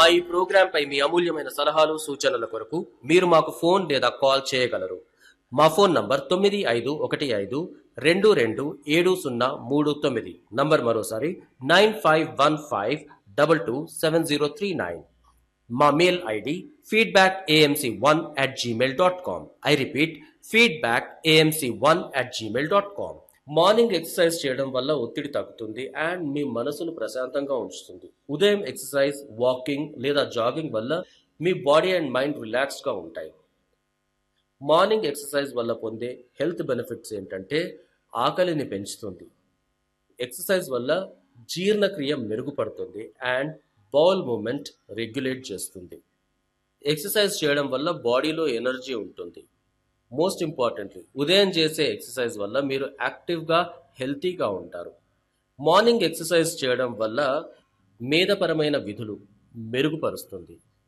మా ఈ ప్రోగ్రాం పై మీ అమూల్యమైన సలహాలు సూచనల కొరకు మీరు మాకు ఫోన్ లేదా కాల్ చేయగలరు మా ఫోన్ నంబర్ తొమ్మిది ఐదు ఒకటి ఐదు రెండు రెండు ఏడు సున్నా మూడు తొమ్మిది నంబర్ మరోసారి nine five one five double two seven zero three nine మా mail ID feedback AMC one at Gmail dot com I repeat feedback AMC one at Gmail dot com morning exercise చేయడం వల్ల ఒత్తిడి తగ్గుతుంది అండ్ మీ మనసును ప్రశాంతంగా ఉంచుతుంది ఉదయం exercise walking లేదా జాగింగ్ వల్ల మీ బాడీ అండ్ మైండ్ రిలాక్స్డ్గా ఉంటాయి మార్నింగ్ ఎక్సర్సైజ్ వల్ల పొందే హెల్త్ బెనిఫిట్స్ ఏంటంటే ఆకలిని పెంచుతుంది ఎక్సర్సైజ్ వల్ల జీర్ణక్రియ మెరుగుపడుతుంది అండ్ బౌల్ మూమెంట్ రెగ్యులేట్ చేస్తుంది ఎక్సర్సైజ్ చేయడం వల్ల బాడీలో ఎనర్జీ ఉంటుంది మోస్ట్ ఇంపార్టెంట్లీ ఉదయం చేసే ఎక్సర్సైజ్ వల్ల మీరు యాక్టివ్గా హెల్తీగా ఉంటారు మార్నింగ్ ఎక్సర్సైజ్ చేయడం వల్ల మేధపరమైన విధులు మెరుగుపరుస్తుంది